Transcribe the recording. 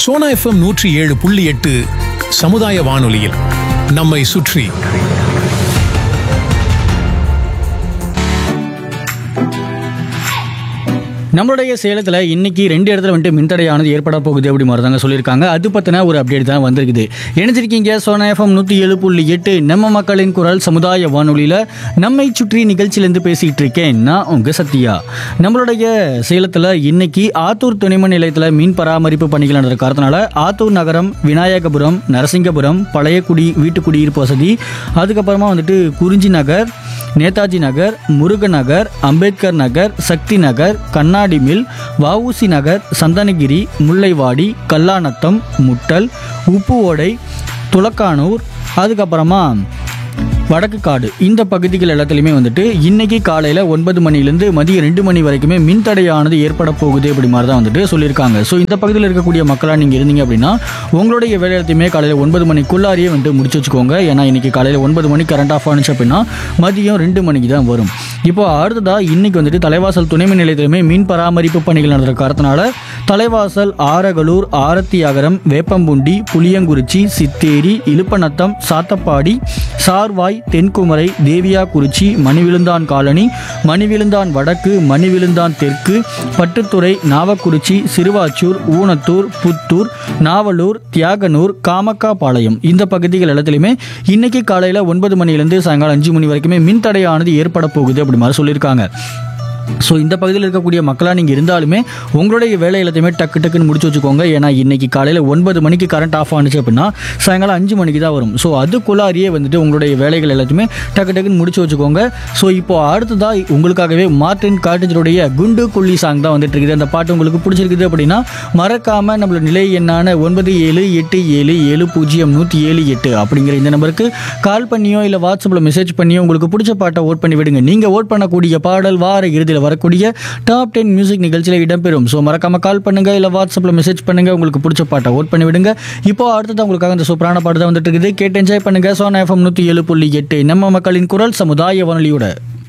Sona FM நூற்றி ஏழு புள்ளி எட்டு சமுதாய வானொலியில் நம்மை சுற்றி நம்மளுடைய சேலத்தில் இன்னைக்கு ரெண்டு இடத்துல வந்துட்டு மின்தடையானது ஏற்பட போகுது அப்படி மாதிரி தாங்க சொல்லியிருக்காங்க அது பற்றின ஒரு அப்டேட் தான் வந்திருக்குது இணைஞ்சிருக்கீங்க சோனா எஃப்எம் நூற்றி ஏழு புள்ளி எட்டு நம்ம மக்களின் குரல் சமுதாய வானொலியில் நம்மை சுற்றி நிகழ்ச்சியிலேருந்து பேசிகிட்டு இருக்கேன் நான் உங்கள் சத்யா நம்மளுடைய சேலத்தில் இன்னைக்கு ஆத்தூர் துணைமின் நிலையத்தில் மீன் பராமரிப்பு பணிகள் நடந்த காரணத்தினால ஆத்தூர் நகரம் விநாயகபுரம் நரசிங்கபுரம் பழையக்குடி வீட்டு குடியிருப்பு வசதி அதுக்கப்புறமா வந்துட்டு குறிஞ்சி நகர் நேதாஜி நகர் முருகன் நகர் அம்பேத்கர் நகர் சக்தி நகர் கண்ணாடி மில் வஉசி நகர் சந்தனகிரி முல்லைவாடி கல்லாநத்தம் முட்டல் உப்பு ஓடை துலக்கானூர் அதுக்கப்புறமா வடக்கு காடு இந்த பகுதிகள் எல்லாத்துலேயுமே வந்துட்டு இன்னைக்கு காலையில் ஒன்பது மணிலேருந்து மதியம் ரெண்டு மணி வரைக்குமே மின்தடையானது ஏற்பட போகுது அப்படி மாதிரி தான் வந்துட்டு சொல்லியிருக்காங்க ஸோ இந்த பகுதியில் இருக்கக்கூடிய மக்களாக நீங்கள் இருந்தீங்க அப்படின்னா உங்களுடைய வேலை எல்லாத்தையுமே காலையில் ஒன்பது மணிக்குள்ளாரியே வந்துட்டு முடிச்சு வச்சுக்கோங்க ஏன்னா இன்னைக்கு காலையில் ஒன்பது மணி கரண்ட் ஆஃப் ஆனிச்சு அப்படின்னா மதியம் ரெண்டு மணிக்கு தான் வரும் இப்போ அடுத்ததாக இன்னைக்கு வந்துட்டு தலைவாசல் துணைமின் நிலையத்திலுமே மீன் பராமரிப்பு பணிகள் நடந்த காரணத்தினால தலைவாசல் ஆரகலூர் ஆரத்தி அகரம் வேப்பம்புண்டி புளியங்குறிச்சி சித்தேரி இலுப்பநத்தம் சாத்தப்பாடி சார்வாய் தென்குமரை தேவியாக்குறிச்சி மணிவிழுந்தான் காலனி மணிவிழுந்தான் வடக்கு மணிவிழுந்தான் தெற்கு பட்டுத்துறை நாவக்குறிச்சி சிறுவாச்சூர் ஊனத்தூர் புத்தூர் நாவலூர் தியாகனூர் காமக்காபாளையம் இந்த பகுதிகள் எல்லாத்துலேயுமே இன்னைக்கு காலையில் ஒன்பது மணிலேருந்து சாயங்காலம் அஞ்சு மணி வரைக்குமே மின்தடையானது ஏற்பட போகுது அப்படி மாதிரி சொல்லியிருக்காங்க ஸோ இந்த பகுதியில் இருக்கக்கூடிய மக்களாக நீங்கள் இருந்தாலுமே உங்களுடைய வேலை எல்லாத்தையுமே டக்கு டக்குன்னு முடிச்சு வச்சுக்கோங்க ஏன்னா இன்னைக்கு காலையில் ஒன்பது மணிக்கு கரண்ட் ஆஃப் ஆனிச்சு அப்படின்னா சாயங்காலம் அஞ்சு மணிக்கு தான் வரும் ஸோ அதுக்குள்ளாரியே வந்துட்டு உங்களுடைய வேலைகள் எல்லாத்தையுமே டக்கு டக்குன்னு முடிச்சு வச்சுக்கோங்க ஸோ இப்போ அடுத்ததாக உங்களுக்காகவே மார்டின் காட்டேஜருடைய குண்டு குள்ளி சாங் தான் வந்துட்டு இருக்குது அந்த பாட்டு உங்களுக்கு பிடிச்சிருக்குது அப்படின்னா மறக்காமல் நம்மளோட நிலை எண்ணான ஒன்பது ஏழு எட்டு ஏழு ஏழு பூஜ்ஜியம் நூற்றி ஏழு எட்டு அப்படிங்கிற இந்த நம்பருக்கு கால் பண்ணியோ இல்லை வாட்ஸ்அப்பில் மெசேஜ் பண்ணியோ உங்களுக்கு பிடிச்ச பாட்டை ஓட் பண்ணி விடுங்க நீங்கள் ஓட் பண்ணக்கூடிய பாடல் வார இறுதியில் வரக்கூடிய டாப் டென் மியூசிக் நிகழ்ச்சியில் இடம்பெறும் ஸோ மறக்காம கால் பண்ணுங்க இல்லை வாட்ஸ்அப்பில் மெசேஜ் பண்ணுங்க உங்களுக்கு பிடிச்ச பாட்டை ஓட் பண்ணி விடுங்க இப்போ அடுத்தது உங்களுக்காக இந்த சூப்பரான பாட்டு தான் வந்துட்டு இருக்குது கேட்டு என்ஜாய் பண்ணுங்க சோனா எஃப்எம் நூற்றி ஏழு புள்ளி எட்டு நம்ம மக்களின் குரல் சமுதாய வானொலியோட